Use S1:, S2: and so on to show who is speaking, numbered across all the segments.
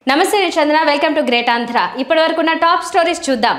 S1: నమస్తే నేను Chandana welcome to great Andhra ఇప్పటి వరకు ఉన్న టాప్ స్టోరీస్ చూద్దాం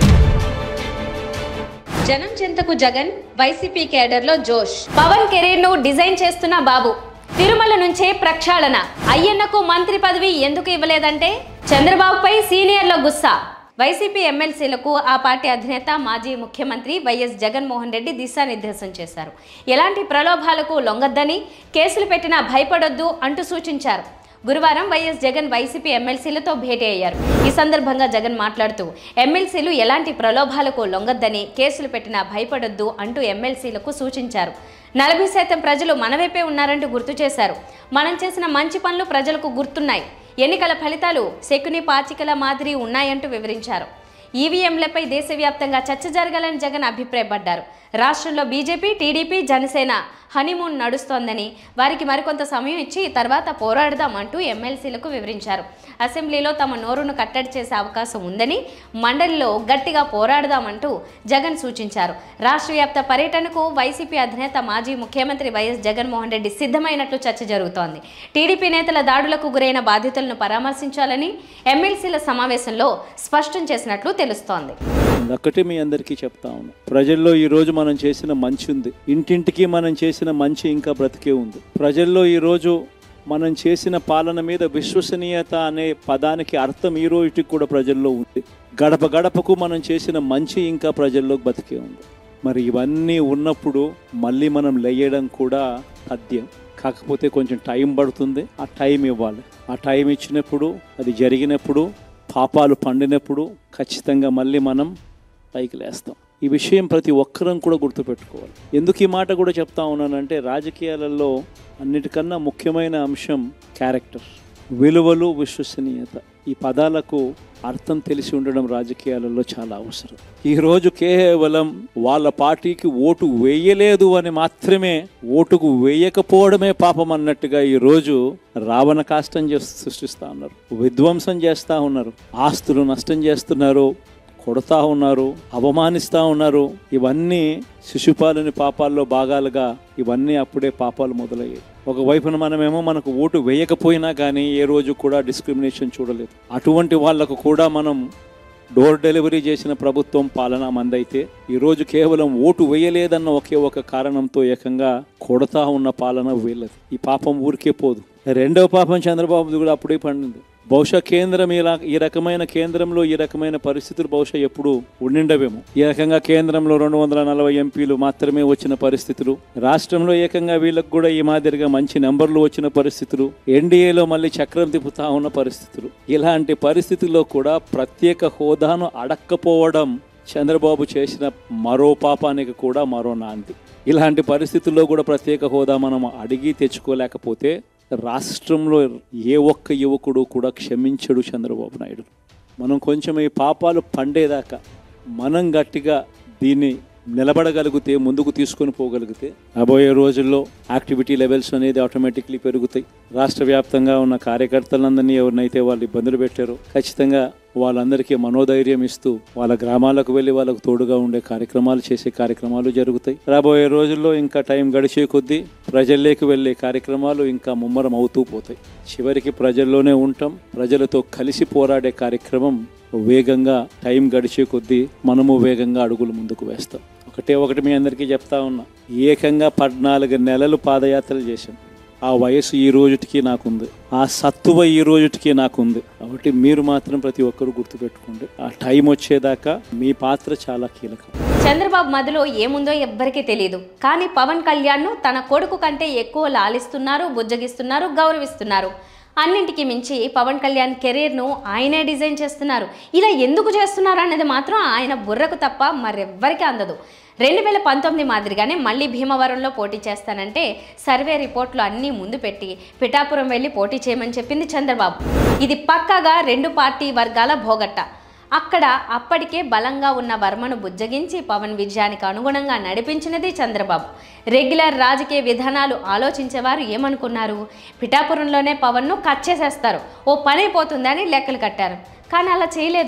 S1: జనం చెంతకు జగన్ వైసీపీ కేడర్లో జోష్ పవన్ కెరీర్ ను డిజైన్ చేస్తున్న బాబు తిరుమల నుంచే ప్రక్షాళన అయ్యన్నకు మంత్రి పదవి ఎందుకు ఇవ్వలేదంటే చంద్రబాబుపై సీనియర్ల గుస్సా వైసీపీ ఎమ్మెల్సీలకు ఆ పార్టీ అధినేత మాజీ ముఖ్యమంత్రి వైఎస్ జగన్మోహన్ రెడ్డి దిశానిర్దేశం చేశారు ఎలాంటి ప్రలోభాలకు లొంగద్దని కేసులు పెట్టినా భయపడొద్దు అంటూ సూచించారు గురువారం వైఎస్ జగన్ వైసీపీ ఎమ్మెల్సీలతో భేటీ అయ్యారు ఈ సందర్భంగా జగన్ మాట్లాడుతూ ఎమ్మెల్సీలు ఎలాంటి ప్రలోభాలకు లొంగద్దని కేసులు పెట్టినా భయపడొద్దు అంటూ ఎమ్మెల్సీలకు సూచించారు నలభై శాతం ప్రజలు మన వైపే ఉన్నారంటూ గుర్తు చేశారు మనం చేసిన మంచి పనులు ప్రజలకు గుర్తున్నాయి ఎన్నికల ఫలితాలు శకుని పాచికల మాదిరి ఉన్నాయంటూ వివరించారు ఈవీఎంలపై దేశవ్యాప్తంగా చర్చ జరగాలని జగన్ అభిప్రాయపడ్డారు రాష్ట్రంలో బీజేపీ టీడీపీ జనసేన హనీమూన్ నడుస్తోందని వారికి మరికొంత సమయం ఇచ్చి తర్వాత పోరాడదాం అంటూ ఎమ్మెల్సీలకు వివరించారు అసెంబ్లీలో తమ నోరును కట్టడి చేసే అవకాశం ఉందని మండలిలో గట్టిగా పోరాడదామంటూ జగన్ సూచించారు రాష్ట్ర వ్యాప్త పర్యటనకు వైసీపీ అధినేత మాజీ ముఖ్యమంత్రి వైఎస్ జగన్మోహన్ రెడ్డి సిద్ధమైనట్లు చర్చ జరుగుతోంది టీడీపీ నేతల దాడులకు గురైన బాధితులను పరామర్శించాలని ఎమ్మెల్సీల సమావేశంలో స్పష్టం చేసినట్లు తెలుస్తోంది
S2: ఒక్కటి మీ అందరికీ చెప్తా ఉన్నాను ప్రజల్లో ఈ రోజు మనం చేసిన మంచి ఉంది ఇంటింటికి మనం చేసిన మంచి ఇంకా బ్రతికే ఉంది ప్రజల్లో ఈ రోజు మనం చేసిన పాలన మీద విశ్వసనీయత అనే పదానికి అర్థం ఈ రోజుకి కూడా ప్రజల్లో ఉంది గడప గడపకు మనం చేసిన మంచి ఇంకా ప్రజల్లో బతికే ఉంది మరి ఇవన్నీ ఉన్నప్పుడు మళ్ళీ మనం లేయడం కూడా సాధ్యం కాకపోతే కొంచెం టైం పడుతుంది ఆ టైం ఇవ్వాలి ఆ టైం ఇచ్చినప్పుడు అది జరిగినప్పుడు పాపాలు పండినప్పుడు ఖచ్చితంగా మళ్ళీ మనం పైకి లేస్తాం ఈ విషయం ప్రతి ఒక్కరం కూడా గుర్తుపెట్టుకోవాలి ఎందుకు ఈ మాట కూడా చెప్తా ఉన్నానంటే రాజకీయాలలో అన్నిటికన్నా ముఖ్యమైన అంశం క్యారెక్టర్ విలువలు విశ్వసనీయత ఈ పదాలకు అర్థం తెలిసి ఉండడం రాజకీయాలలో చాలా అవసరం ఈరోజు కేవలం వాళ్ళ పార్టీకి ఓటు వేయలేదు అని మాత్రమే ఓటుకు వేయకపోవడమే పాపం అన్నట్టుగా ఈరోజు రావణ కాష్టం చేస్తూ సృష్టిస్తూ ఉన్నారు విధ్వంసం చేస్తూ ఉన్నారు ఆస్తులు నష్టం చేస్తున్నారు కొడతా ఉన్నారు అవమానిస్తూ ఉన్నారు ఇవన్నీ శిశుపాలని పాపాల్లో భాగాలుగా ఇవన్నీ అప్పుడే పాపాలు మొదలయ్యాయి ఒకవైపున మనమేమో మనకు ఓటు వేయకపోయినా కానీ ఏ రోజు కూడా డిస్క్రిమినేషన్ చూడలేదు అటువంటి వాళ్లకు కూడా మనం డోర్ డెలివరీ చేసిన ప్రభుత్వం పాలన మందైతే ఈరోజు కేవలం ఓటు వేయలేదన్న ఒకే ఒక కారణంతో ఏకంగా కొడతా ఉన్న పాలన వీళ్ళది ఈ పాపం ఊరికే పోదు రెండవ పాపం చంద్రబాబుది కూడా అప్పుడే పండింది బహుశా కేంద్రం ఇలా ఈ రకమైన కేంద్రంలో ఈ రకమైన పరిస్థితులు బహుశా ఎప్పుడు ఉండిండవేమో ఈ రకంగా కేంద్రంలో రెండు వందల నలభై ఎంపీలు మాత్రమే వచ్చిన పరిస్థితులు రాష్ట్రంలో ఏకంగా వీళ్ళకు కూడా ఈ మాదిరిగా మంచి నెంబర్లు వచ్చిన పరిస్థితులు ఎన్డీఏలో మళ్ళీ చక్రం తిప్పుతా ఉన్న పరిస్థితులు ఇలాంటి పరిస్థితుల్లో కూడా ప్రత్యేక హోదాను అడక్కపోవడం చంద్రబాబు చేసిన మరో పాపానికి కూడా మరో నాంది ఇలాంటి పరిస్థితుల్లో కూడా ప్రత్యేక హోదా మనం అడిగి తెచ్చుకోలేకపోతే రాష్ట్రంలో ఏ ఒక్క యువకుడు కూడా క్షమించడు చంద్రబాబు నాయుడు మనం కొంచెం ఈ పాపాలు పండేదాకా మనం గట్టిగా దీన్ని నిలబడగలిగితే ముందుకు తీసుకొని పోగలిగితే రాబోయే రోజుల్లో యాక్టివిటీ లెవెల్స్ అనేది ఆటోమేటిక్లీ పెరుగుతాయి రాష్ట్ర వ్యాప్తంగా ఉన్న కార్యకర్తలందరినీ ఎవరినైతే వాళ్ళు ఇబ్బందులు పెట్టారో ఖచ్చితంగా వాళ్ళందరికీ మనోధైర్యం ఇస్తూ వాళ్ళ గ్రామాలకు వెళ్ళి వాళ్ళకు తోడుగా ఉండే కార్యక్రమాలు చేసే కార్యక్రమాలు జరుగుతాయి రాబోయే రోజుల్లో ఇంకా టైం గడిచే కొద్దీ ప్రజల్లోకి వెళ్ళే కార్యక్రమాలు ఇంకా ముమ్మరం అవుతూ పోతాయి చివరికి ప్రజల్లోనే ఉంటాం ప్రజలతో కలిసి పోరాడే కార్యక్రమం వేగంగా టైం గడిచే కొద్దీ మనము వేగంగా అడుగులు ముందుకు వేస్తాం ఒకటే ఒకటి మీ అందరికీ చెప్తా ఉన్నా ఏకంగా పద్నాలుగు నెలలు పాదయాత్రలు చేశాం ఆ వయసు ఈ రోజుటికి నాకుంది ఆ సత్తువ ఈ రోజుటికి నాకుంది కాబట్టి మీరు మాత్రం ప్రతి ఒక్కరు గుర్తుపెట్టుకోండి ఆ టైం వచ్చేదాకా మీ పాత్ర చాలా కీలకం
S1: చంద్రబాబు మదిలో ఏముందో ఎవ్వరికీ తెలియదు కానీ పవన్ కళ్యాణ్ను తన కొడుకు కంటే ఎక్కువ లాలిస్తున్నారు బుజ్జగిస్తున్నారు గౌరవిస్తున్నారు అన్నింటికి మించి పవన్ కళ్యాణ్ కెరీర్ను ఆయనే డిజైన్ చేస్తున్నారు ఇలా ఎందుకు చేస్తున్నారు అనేది మాత్రం ఆయన బుర్రకు తప్ప మరెవ్వరికీ అందదు రెండు వేల పంతొమ్మిది మాదిరిగానే మళ్ళీ భీమవరంలో పోటీ చేస్తానంటే సర్వే రిపోర్ట్లు అన్నీ ముందు పెట్టి పిఠాపురం వెళ్ళి పోటీ చేయమని చెప్పింది చంద్రబాబు ఇది పక్కాగా రెండు పార్టీ వర్గాల భోగట్ట అక్కడ అప్పటికే బలంగా ఉన్న వర్మను బుజ్జగించి పవన్ విజయానికి అనుగుణంగా నడిపించినది చంద్రబాబు రెగ్యులర్ రాజకీయ విధానాలు ఆలోచించేవారు ఏమనుకున్నారు పిఠాపురంలోనే పవన్ను కట్ చేసేస్తారు ఓ పని అయిపోతుందని లెక్కలు కట్టారు కానీ అలా చేయలేదు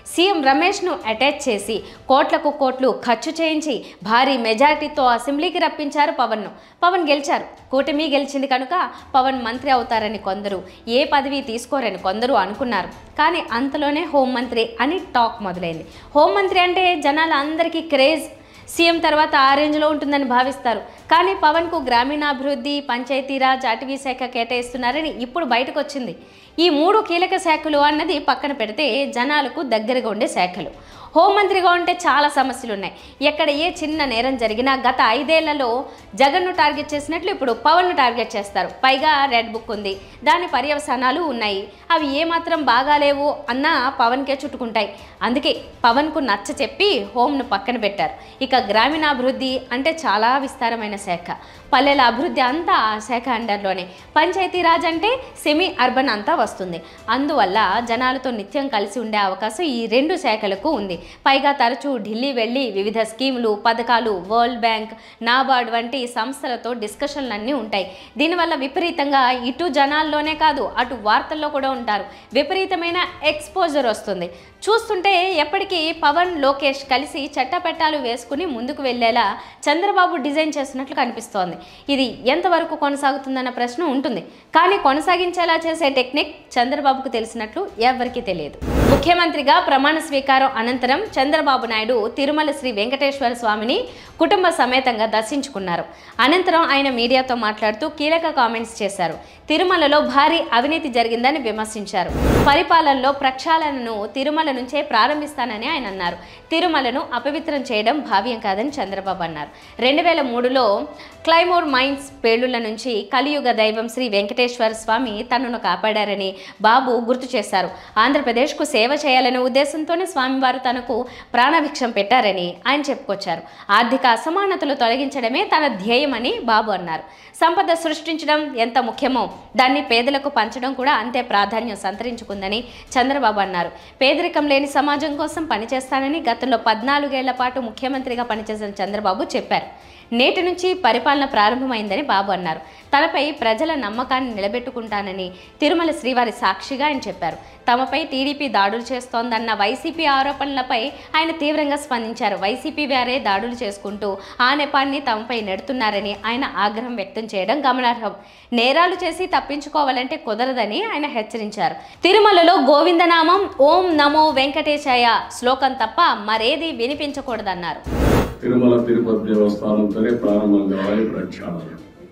S1: సీఎం రమేష్ను అటాచ్ చేసి కోట్లకు కోట్లు ఖర్చు చేయించి భారీ మెజారిటీతో అసెంబ్లీకి రప్పించారు పవన్ను పవన్ గెలిచారు కూటమి గెలిచింది కనుక పవన్ మంత్రి అవుతారని కొందరు ఏ పదవి తీసుకోరని కొందరు అనుకున్నారు కానీ అంతలోనే హోంమంత్రి అని టాక్ మొదలైంది హోంమంత్రి అంటే జనాల అందరికీ క్రేజ్ సీఎం తర్వాత ఆ రేంజ్లో ఉంటుందని భావిస్తారు కానీ పవన్కు గ్రామీణాభివృద్ధి పంచాయతీరాజ్ అటవీ శాఖ కేటాయిస్తున్నారని ఇప్పుడు బయటకు వచ్చింది ఈ మూడు కీలక శాఖలు అన్నది పక్కన పెడితే జనాలకు దగ్గరగా ఉండే శాఖలు హోంమంత్రిగా ఉంటే చాలా సమస్యలు ఉన్నాయి ఎక్కడ ఏ చిన్న నేరం జరిగినా గత ఐదేళ్లలో జగన్ను టార్గెట్ చేసినట్లు ఇప్పుడు పవన్ను టార్గెట్ చేస్తారు పైగా రెడ్ బుక్ ఉంది దాని పర్యవసానాలు ఉన్నాయి అవి ఏమాత్రం బాగాలేవు అన్న పవన్కే చుట్టుకుంటాయి అందుకే పవన్కు నచ్చ చెప్పి హోంను పక్కన పెట్టారు ఇక గ్రామీణాభివృద్ధి అంటే చాలా విస్తారమైన శాఖ పల్లెల అభివృద్ధి అంతా ఆ శాఖ అండర్లోనే పంచాయతీరాజ్ అంటే సెమీ అర్బన్ అంతా వస్తుంది అందువల్ల జనాలతో నిత్యం కలిసి ఉండే అవకాశం ఈ రెండు శాఖలకు ఉంది పైగా తరచూ ఢిల్లీ వెళ్ళి వివిధ స్కీములు పథకాలు వరల్డ్ బ్యాంక్ నాబార్డ్ వంటి సంస్థలతో డిస్కషన్లన్నీ ఉంటాయి దీనివల్ల విపరీతంగా ఇటు జనాల్లోనే కాదు అటు వార్తల్లో కూడా ఉంటారు విపరీతమైన ఎక్స్పోజర్ వస్తుంది చూస్తుంటే ఎప్పటికీ పవన్ లోకేష్ కలిసి చట్టపెట్టాలు వేసుకుని ముందుకు వెళ్ళేలా చంద్రబాబు డిజైన్ చేస్తున్నట్లు కనిపిస్తోంది ఇది ఎంతవరకు కొనసాగుతుందన్న ప్రశ్న ఉంటుంది కానీ కొనసాగించేలా చేసే టెక్నిక్ చంద్రబాబుకు తెలిసినట్లు ఎవరికీ తెలియదు ముఖ్యమంత్రిగా ప్రమాణ స్వీకారం అనంతరం చంద్రబాబు నాయుడు తిరుమల శ్రీ వెంకటేశ్వర స్వామిని కుటుంబ సమేతంగా దర్శించుకున్నారు అనంతరం ఆయన మీడియాతో మాట్లాడుతూ కీలక కామెంట్స్ చేశారు తిరుమలలో భారీ అవినీతి జరిగిందని విమర్శించారు పరిపాలనలో ప్రక్షాళనను తిరుమల నుంచే ప్రారంభిస్తానని ఆయన అన్నారు తిరుమలను అపవిత్రం చేయడం భావ్యం కాదని చంద్రబాబు అన్నారు రెండు వేల మూడులో క్లైమోర్ మైన్స్ పేలుళ్ల నుంచి కలియుగ దైవం శ్రీ వెంకటేశ్వర స్వామి తనను కాపాడారని బాబు గుర్తు చేశారు ఆంధ్రప్రదేశ్కు సేవ చేయాలనే ఉద్దేశంతోనే స్వామివారు తనకు ప్రాణభిక్షం పెట్టారని ఆయన చెప్పుకొచ్చారు ఆర్థిక అసమానతలు తొలగించడమే తన ధ్యేయమని బాబు అన్నారు సంపద సృష్టించడం ఎంత ముఖ్యమో దాన్ని పేదలకు పంచడం కూడా అంతే ప్రాధాన్యం సంతరించుకుందని చంద్రబాబు అన్నారు పేదరికం లేని సమాజం కోసం పనిచేస్తానని గతంలో పద్నాలుగేళ్ల పాటు ముఖ్యమంత్రిగా పనిచేసిన చంద్రబాబు చెప్పారు నేటి నుంచి పరిపాలన ప్రారంభమైందని బాబు అన్నారు తనపై ప్రజల నమ్మకాన్ని నిలబెట్టుకుంటానని తిరుమల శ్రీవారి సాక్షిగా ఆయన చెప్పారు తమపై టీడీపీ దాడులు చేస్తోందన్న వైసీపీ ఆరోపణలపై ఆయన తీవ్రంగా స్పందించారు వైసీపీ వారే దాడులు చేసుకుంటూ ఆ నెపాన్ని తమపై నెడుతున్నారని ఆయన ఆగ్రహం వ్యక్తం చేయడం గమనార్హం నేరాలు చేసి తప్పించుకోవాలంటే కుదరదని ఆయన హెచ్చరించారు తిరుమలలో గోవిందనామం ఓం నమో వెంకటేశాయ శ్లోకం తప్ప మరేది వినిపించకూడదన్నారు
S3: తిరుమల తిరుపతి దేవస్థానంతోనే ప్రారంభం కావాలి ప్రక్షాళన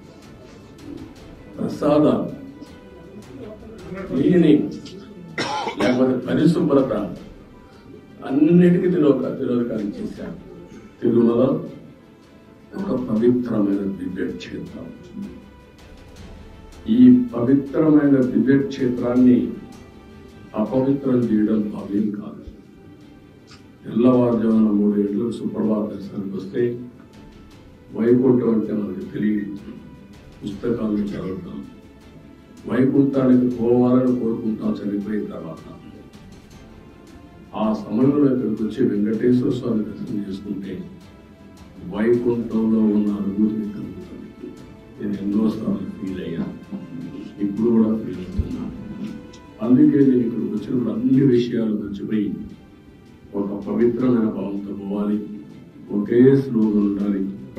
S3: ప్రసాదాలు క్లీనింగ్ లేకపోతే పరిశుభ్రత అన్నిటికీ తిరోక తిరోధకాలు చేశారు తిరుమల ఒక పవిత్రమైన దివ్య క్షేత్రం ఈ పవిత్రమైన దివ్య క్షేత్రాన్ని అపవిత్రం చేయడం భావ్యం కాదు తెల్లవారుజామున మూడు గంటలకు సుప్రభాత దర్శనానికి వస్తే వైకుంఠం అంటే మనకు తెలియదు పుస్తకాలను చదువుతాం వైకుంఠానికి పోవాలని కోరుకుంటాం చనిపోయిన తర్వాత ఆ సమయంలో ఇక్కడికి వచ్చి వెంకటేశ్వర స్వామి దర్శనం చేసుకుంటే వైకుంఠంలో ఉన్న అనుభూతి కలుగుతుంది నేను ఎన్నోసార్లు ఫీల్ అయ్యా ఇప్పుడు కూడా ఫీల్ అవుతున్నా అందుకే నేను ఇక్కడికి వచ్చినప్పుడు అన్ని విషయాలు మర్చిపోయి ఒక పవిత్రమైన భావంతో పోవాలి ఒకే స్లోగన్ ఉండాలి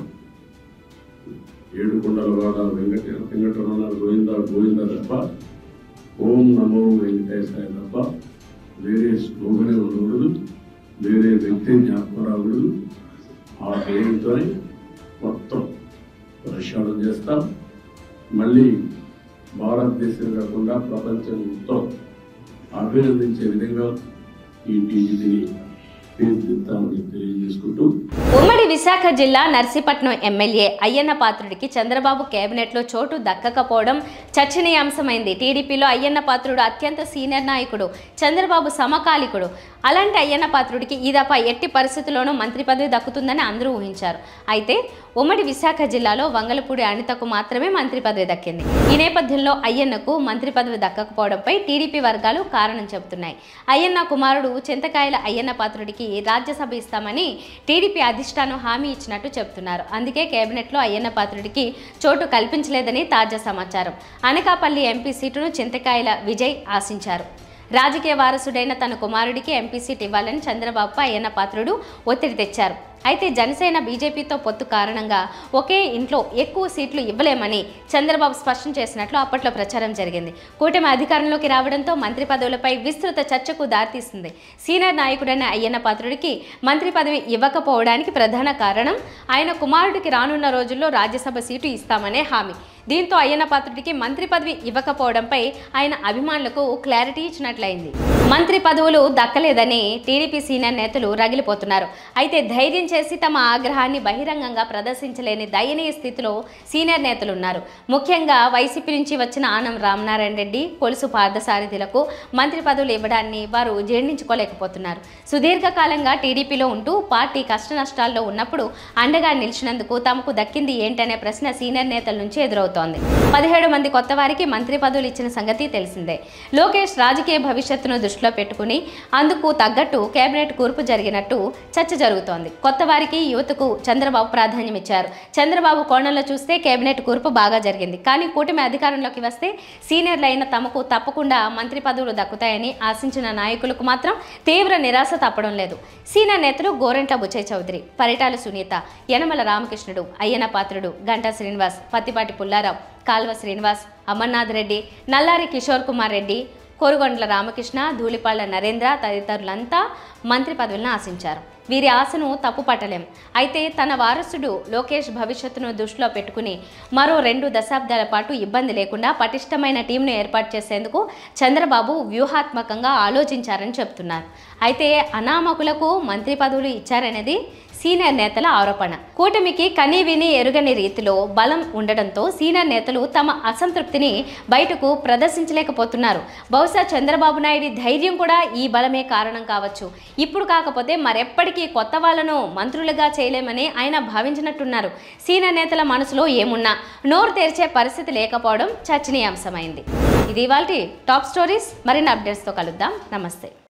S3: ఏడు కొండల వాడ వెంకట వెంకటరమణ గోవింద గోవింద తప్ప ఓం నమో వెంకటేశాయ తప్ప వేరే స్లోగనే ఉండకూడదు వేరే వ్యక్తి జ్ఞాపకం రాకూడదు ఆ పేరుతోనే మొత్తం ప్రక్షాళన చేస్తాం మళ్ళీ భారతదేశం కాకుండా ప్రపంచం మొత్తం అభినందించే విధంగా ఈ టీజీని తీర్చిదిద్దామని తెలియజేసుకుంటూ
S1: ఉమ్మడి విశాఖ జిల్లా నర్సీపట్నం ఎమ్మెల్యే అయ్యన్న పాత్రుడికి చంద్రబాబు కేబినెట్లో చోటు దక్కకపోవడం చర్చనీయాంశమైంది టీడీపీలో అయ్యన్న పాత్రుడు అత్యంత సీనియర్ నాయకుడు చంద్రబాబు సమకాలికుడు అలాంటి అయ్యన్న పాత్రుడికి ఈ దఫా ఎట్టి పరిస్థితుల్లోనూ మంత్రి పదవి దక్కుతుందని అందరూ ఊహించారు అయితే ఉమ్మడి విశాఖ జిల్లాలో వంగలపూడి అనితకు మాత్రమే మంత్రి పదవి దక్కింది ఈ నేపథ్యంలో అయ్యన్నకు మంత్రి పదవి దక్కకపోవడంపై టీడీపీ వర్గాలు కారణం చెబుతున్నాయి అయ్యన్న కుమారుడు చింతకాయల అయ్యన్న పాత్రుడికి రాజ్యసభ ఇస్తామని టీడీపీ అధిష్టానం హామీ ఇచ్చినట్టు చెబుతున్నారు అందుకే కేబినెట్లో అయ్యన్న పాత్రుడికి చోటు కల్పించలేదని తాజా సమాచారం అనకాపల్లి ఎంపీ సీటును చింతకాయల విజయ్ ఆశించారు రాజకీయ వారసుడైన తన కుమారుడికి ఎంపీ సీట్ ఇవ్వాలని చంద్రబాబుపై అయ్యన్న పాత్రుడు ఒత్తిడి తెచ్చారు అయితే జనసేన బీజేపీతో పొత్తు కారణంగా ఒకే ఇంట్లో ఎక్కువ సీట్లు ఇవ్వలేమని చంద్రబాబు స్పష్టం చేసినట్లు అప్పట్లో ప్రచారం జరిగింది కూటమి అధికారంలోకి రావడంతో మంత్రి పదవులపై విస్తృత చర్చకు దారితీస్తుంది సీనియర్ నాయకుడైన అయ్యన్న పాత్రుడికి మంత్రి పదవి ఇవ్వకపోవడానికి ప్రధాన కారణం ఆయన కుమారుడికి రానున్న రోజుల్లో రాజ్యసభ సీటు ఇస్తామనే హామీ దీంతో అయ్యన్న పాత్రుడికి మంత్రి పదవి ఇవ్వకపోవడంపై ఆయన అభిమానులకు క్లారిటీ ఇచ్చినట్లయింది మంత్రి పదవులు దక్కలేదని టీడీపీ సీనియర్ నేతలు రగిలిపోతున్నారు అయితే ధైర్యం చేసి తమ ఆగ్రహాన్ని బహిరంగంగా ప్రదర్శించలేని దయనీయ స్థితిలో సీనియర్ నేతలు ఉన్నారు ముఖ్యంగా వైసీపీ నుంచి వచ్చిన ఆనం రామనారాయణ రెడ్డి కొలుసు పార్థసారథులకు మంత్రి పదవులు ఇవ్వడాన్ని వారు జీర్ణించుకోలేకపోతున్నారు సుదీర్ఘకాలంగా టీడీపీలో ఉంటూ పార్టీ కష్ట నష్టాల్లో ఉన్నప్పుడు అండగా నిలిచినందుకు తమకు దక్కింది ఏంటనే ప్రశ్న సీనియర్ నేతల నుంచి ఎదురవుతోంది పదిహేడు మంది కొత్త వారికి మంత్రి పదవులు ఇచ్చిన సంగతి తెలిసిందే లోకేష్ రాజకీయ భవిష్యత్తును దృష్టిలో పెట్టుకుని అందుకు తగ్గట్టు కేబినెట్ కూర్పు జరిగినట్టు చర్చ జరుగుతోంది కొత్త వారికి యువతకు చంద్రబాబు ప్రాధాన్యం ఇచ్చారు చంద్రబాబు కోణంలో చూస్తే కేబినెట్ కూర్పు బాగా జరిగింది కానీ కూటమి అధికారంలోకి వస్తే సీనియర్లు అయిన తమకు తప్పకుండా మంత్రి పదవులు దక్కుతాయని ఆశించిన నాయకులకు మాత్రం తీవ్ర నిరాశ తప్పడం లేదు సీనియర్ నేతలు గోరెంట్ల బుచ్చయ్య చౌదరి పరిటాల సునీత యనమల రామకృష్ణుడు అయ్యన పాత్రుడు గంటా శ్రీనివాస్ పత్తిపాటి పుల్లారావు కాల్వ శ్రీనివాస్ అమర్నాథ్ రెడ్డి నల్లారి కిషోర్ కుమార్ రెడ్డి కోరుగొండ్ల రామకృష్ణ ధూళిపాళ్ల నరేంద్ర తదితరులంతా మంత్రి పదవులను ఆశించారు వీరి ఆశను తప్పు పట్టలేం అయితే తన వారసుడు లోకేష్ భవిష్యత్తును దృష్టిలో పెట్టుకుని మరో రెండు దశాబ్దాల పాటు ఇబ్బంది లేకుండా పటిష్టమైన టీంను ఏర్పాటు చేసేందుకు చంద్రబాబు వ్యూహాత్మకంగా ఆలోచించారని చెబుతున్నారు అయితే అనామకులకు మంత్రి పదవులు ఇచ్చారనేది సీనియర్ నేతల ఆరోపణ కూటమికి కనీ విని ఎరుగని రీతిలో బలం ఉండడంతో సీనియర్ నేతలు తమ అసంతృప్తిని బయటకు ప్రదర్శించలేకపోతున్నారు బహుశా చంద్రబాబు నాయుడి ధైర్యం కూడా ఈ బలమే కారణం కావచ్చు ఇప్పుడు కాకపోతే మరెప్పటికీ కొత్త వాళ్ళను మంత్రులుగా చేయలేమని ఆయన భావించినట్టున్నారు సీనియర్ నేతల మనసులో ఏమున్నా నోరు తెరిచే పరిస్థితి లేకపోవడం చర్చనీయాంశమైంది ఇది ఇవాళ టాప్ స్టోరీస్ మరిన్ని అప్డేట్స్తో కలుద్దాం నమస్తే